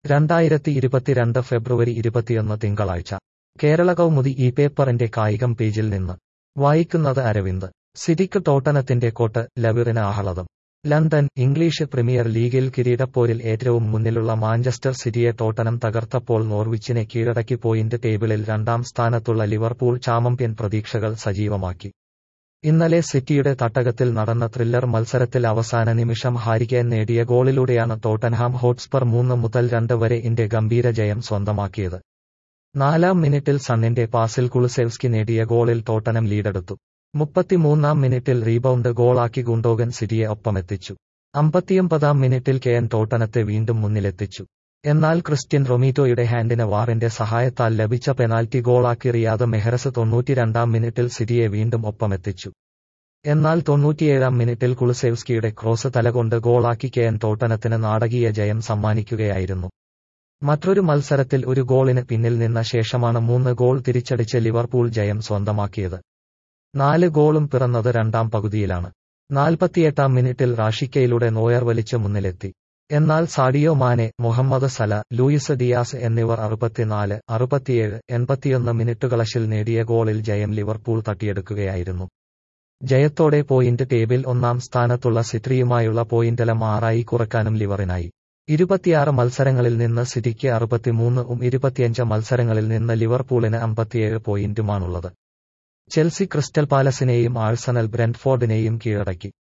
രണ്ടായിരത്തി ഇരുപത്തിരണ്ട് ഫെബ്രുവരി ഇരുപത്തിയൊന്ന് തിങ്കളാഴ്ച കേരള കൗമുദി ഈ പേപ്പറിന്റെ കായികം പേജിൽ നിന്ന് വായിക്കുന്നത് അരവിന്ദ് സിറ്റിക്ക് ടോട്ടനത്തിന്റെ കോട്ട് ലവിറിന് ആഹ്ലാദം ലണ്ടൻ ഇംഗ്ലീഷ് പ്രീമിയർ ലീഗിൽ കിരീടപ്പോരിൽ ഏറ്റവും മുന്നിലുള്ള മാഞ്ചസ്റ്റർ സിറ്റിയെ ടോട്ടനം തകർത്തപ്പോൾ നോർവിച്ചിനെ കീഴടക്കി പോയിന്റ് ടേബിളിൽ രണ്ടാം സ്ഥാനത്തുള്ള ലിവർപൂൾ ചാമ്പ്യൻ പ്രതീക്ഷകൾ സജീവമാക്കി ഇന്നലെ സിറ്റിയുടെ തട്ടകത്തിൽ നടന്ന ത്രില്ലർ മത്സരത്തിൽ അവസാന നിമിഷം ഹാരിക്കേൻ നേടിയ ഗോളിലൂടെയാണ് ടോട്ടൻഹാം ഹോട്ട്സ്പർ മൂന്ന് മുതൽ രണ്ട് വരെ ഇന്റെ ഗംഭീര ജയം സ്വന്തമാക്കിയത് നാലാം മിനിറ്റിൽ സണ്ണിന്റെ പാസിൽ കുളുസെവ്സ്കി നേടിയ ഗോളിൽ ടോട്ടനം ലീഡെടുത്തു മുപ്പത്തിമൂന്നാം മിനിറ്റിൽ റീബൗണ്ട് ഗോളാക്കി ഗുണ്ടോഗൻ സിറ്റിയെ ഒപ്പമെത്തിച്ചു അമ്പത്തിയൊമ്പതാം മിനിറ്റിൽ കെയൻ ടോട്ടനത്തെ വീണ്ടും മുന്നിലെത്തിച്ചു എന്നാൽ ക്രിസ്ത്യൻ റൊമീറ്റോയുടെ ഹാൻഡിന് വാറിന്റെ സഹായത്താൽ ലഭിച്ച പെനാൽറ്റി ഗോളാക്കി റിയാദ് മെഹ്റസ് തൊണ്ണൂറ്റിരണ്ടാം മിനിറ്റിൽ സിറ്റിയെ വീണ്ടും ഒപ്പമെത്തിച്ചു എന്നാൽ തൊണ്ണൂറ്റിയേഴാം മിനിറ്റിൽ കുളുസെവ്സ്കിയുടെ ക്രോസ് തലകൊണ്ട് ഗോളാക്കി കെയൻ ടോട്ടനത്തിന് നാടകീയ ജയം സമ്മാനിക്കുകയായിരുന്നു മറ്റൊരു മത്സരത്തിൽ ഒരു ഗോളിന് പിന്നിൽ നിന്ന ശേഷമാണ് മൂന്ന് ഗോൾ തിരിച്ചടിച്ച് ലിവർപൂൾ ജയം സ്വന്തമാക്കിയത് നാല് ഗോളും പിറന്നത് രണ്ടാം പകുതിയിലാണ് നാൽപ്പത്തിയെട്ടാം മിനിറ്റിൽ റാഷിക്കയിലൂടെ നോയർ വലിച്ച് മുന്നിലെത്തി എന്നാൽ സാഡിയോ മാനെ മുഹമ്മദ് സല ലൂയിസ് ഡിയാസ് എന്നിവർ അറുപത്തിനാല് അറുപത്തിയേഴ് എൺപത്തിയൊന്ന് മിനിറ്റുകളശിൽ നേടിയ ഗോളിൽ ജയം ലിവർപൂൾ തട്ടിയെടുക്കുകയായിരുന്നു ജയത്തോടെ പോയിന്റ് ടേബിൾ ഒന്നാം സ്ഥാനത്തുള്ള സിറ്റിയുമായുള്ള പോയിന്റലം ആറായി കുറക്കാനും ലിവറിനായി ഇരുപത്തിയാറ് മത്സരങ്ങളിൽ നിന്ന് സിറ്റിക്ക് അറുപത്തിമൂന്നും ഇരുപത്തിയഞ്ച് മത്സരങ്ങളിൽ നിന്ന് ലിവർപൂളിന് അമ്പത്തിയേഴ് പോയിന്റുമാണുള്ളത് ചെൽസി ക്രിസ്റ്റൽ പാലസിനെയും ആഴ്സണൽ ബ്രെൻറ്റ്ഫോർഡിനെയും കീഴടക്കി